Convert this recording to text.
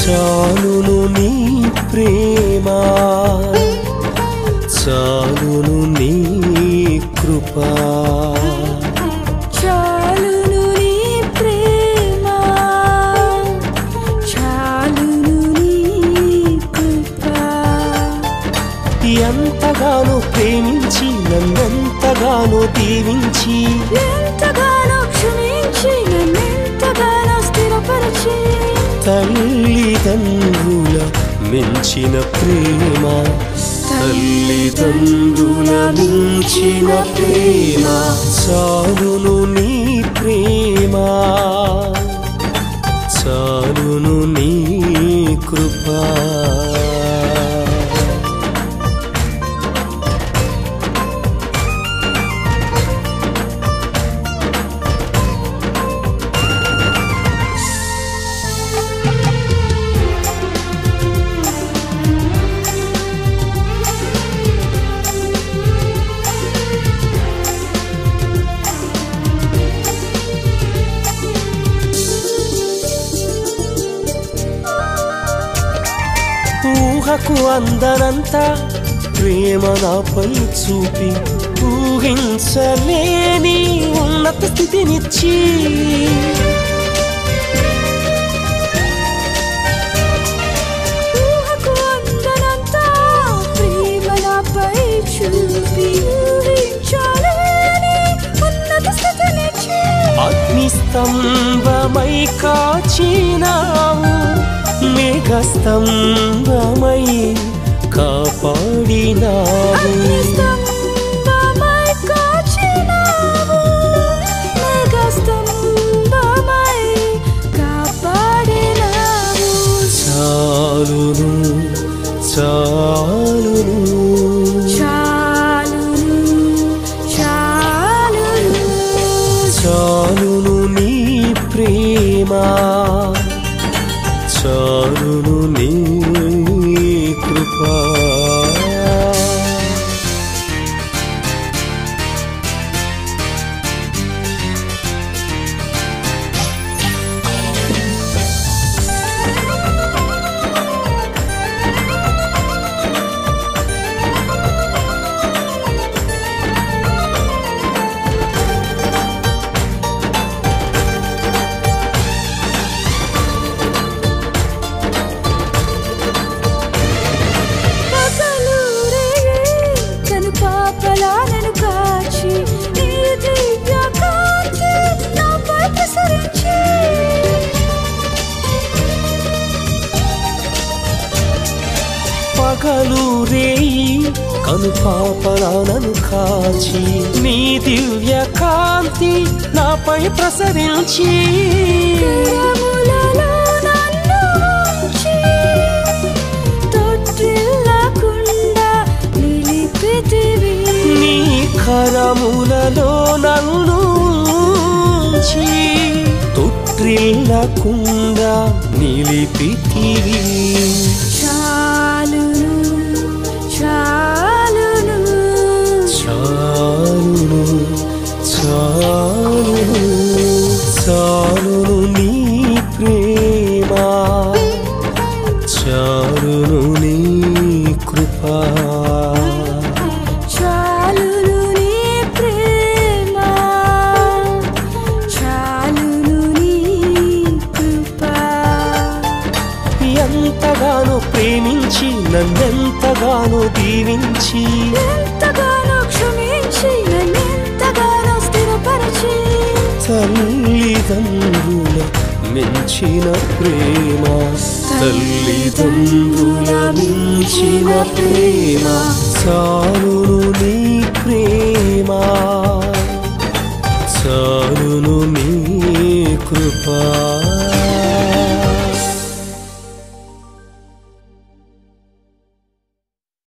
చాలును నీ ప్రేమ చాలును నీ కృపా చాలును నీ ప్రేమ చాలును నీ కృప ఎంతగానో ప్రేమించి నన్నెంతగానో దీవించి ఎంతగానో క్షమించి నన్నెంతగానో స్థిరపరిచి తల్లిదండ్రుల మించిన ప్రేమ తల్లిదండ్రుల మించిన ప్రేమ చాలును నీ ప్రేమ చాలును నీ కృపా ఊహకు అందనంత ప్రేమ నాపై చూపి ఊహించలేని ఉన్నత స్థితినిచ్చి ఊహకు అందనంత ప్రేమ నాపై చూపి ఊహించలేని ఉన్నత స్థితినిచ్చి అగ్నిస్తంభమై కాచినావు మేఘస్తంభమై కాపాడినావు అగ్నిస్తంభమై కాచినావు, మేఘస్తంభమై కాపాడినావు. చాలును చాలును చాలును, చాలును. చాలును నీ ప్రేమ చాలును నీ కృపా పగలు రేయి కనుపాపలా నన్ను కాచి, నీ దివ్య కాంతి నాపై ప్రసరించి. పగలు రేయి కనుపాపరానను కాచి నీ దివ్య కాంతి నాపై ప్రసరించి కరములలో నన్ను ఉంచి, తొట్టిల్లకుండా నిలిపితివి. నీ కరములలో నన్ను ఉంచి తొట్టిల్లకుండా నిలిపితివి చాలును చాలును చాలును చాలును చాలును నీ ప్రేమ చాలును నీ కృపా చాలును నీ ప్రేమ చాలును నీ కృప ఎంతగానో ప్రేమించి నన్నెంతగానో దీవించి ఎంతగానో క్షమించి నన్నెంతగానో స్థిరపరిచి తల్లిదండ్రుల మించిన ప్రేమ తల్లిదండ్రుల మించిన ప్రేమ చాలును నీ ప్రేమ చాలును నీ కృపా